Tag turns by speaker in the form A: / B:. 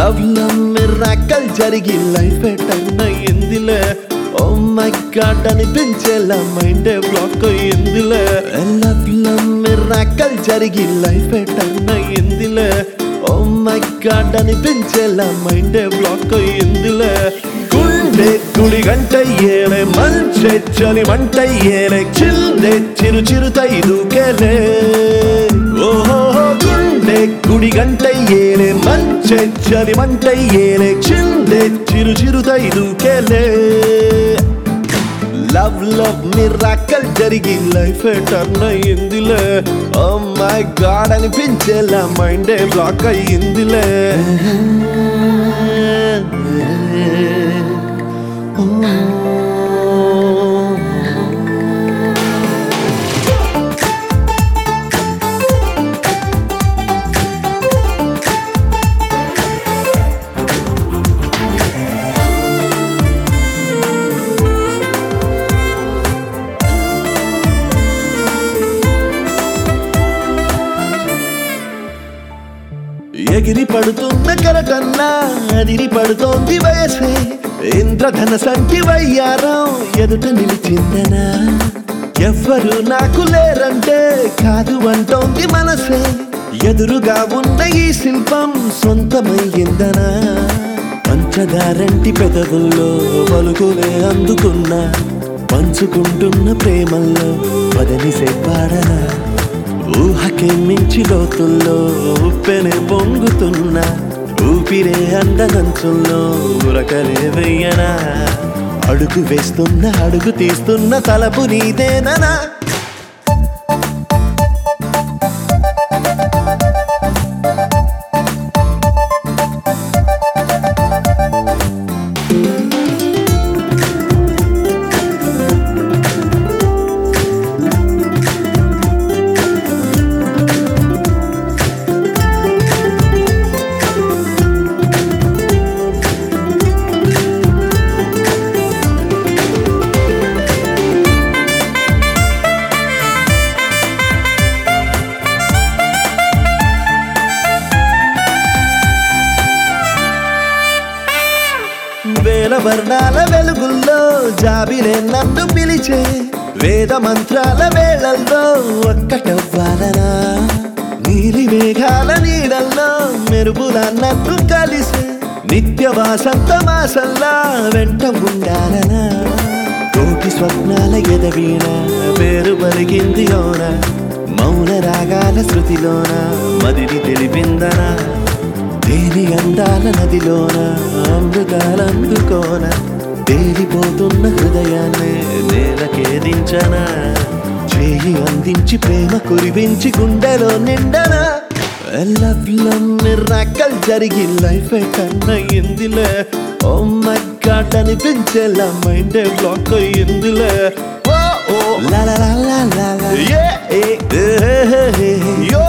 A: love love miracle జరిగి life turn అయ్యిందిలే oh my god అనిపించేలా మైండ్ బ్లాక్ అయ్యిందిలే లవ్ లవ్ మిరాకల్ జరిగి లైఫ్ టర్న్ అయ్యిందిలే ఓ మై గాడ్ అనిపించేలా మైండ్ బ్లాక్ అయ్యిందిలే గుండె గుడి గంట ఏలే మంచె చలి మంట ఏలే చిల్దే చిరు చిరుతై దూకేలే ఓహో గుండె గుడి గంట ఏలే మంచె చలి మంట ఏలే చిల్దే చిరు చిరుతై దూకేలే లవ్ లవ్ మిరాకల్ జరిగి లైఫ్ టర్న్ అయ్యిందిలే ఓ మై గాడ్ అనిపించేలా మైండే బ్లాక్ అయ్యిందిలే ఎగిరి పడుతున్న కరకన్నా అదిరి పడుతోంది వయసే ఇంద్రధన సంటి వయ్యారం ఎదుట నిలిచిందనా ఎవ్వరు నాకు లేరంటే కాదు అంటోంది మనసే ఎదురుగా ఉన్న ఈ శిల్పం సొంతమయ్యిందనా పంచదారంటి పెదవుల్లో పలుకులే అందుకున్నా పంచుకుంటున్న ప్రేమల్లో పదని పాడనా ఊహకే మించి లోతుల్లో ఉప్పెనే పొంగుతున్నా ఊపిరే అండనంచుల్లో ఉరకలే వెయ్యనా అడుగు వేస్తున్న అడుగు తీస్తున్న తలపు నీదేననా వేల వర్ణాల వెలుగుల్లో జాబిలే నన్ను పిలిచే వేద మంత్రాల వేళల్లో ఒక్కటవ్వాలనా నీలి మేఘాల నీడల్లో మెరుపుల నన్ను కలిసే నిత్య వాసంత మాసల్లా వెంట ఉండాలనా కోటి స్వప్నాల ఎదవీణ పేరు పలికింది లోన మౌన రాగాల శృతిలోన మదిని తెలిపిందనా దేని అందాల నదిలోన అమృతాలందుకోన తేలిపోతున్న హృదయాన్ని నేలకేదించనా చేయి అందించి ప్రేమ కురిపించి గుండెలో నిండనా లవ్ లవ్ మిరాకల్ జరిగి లైఫ్ కన్నయ్యిందిలే ఓ మై గాడ్ అనిపించేలా మైండ్ బ్లాక్ అయ్యిందిలే ఓ ఓ లా లా లా లా లా లా ఏ ఏ ఏ, ఏ, ఏ, యో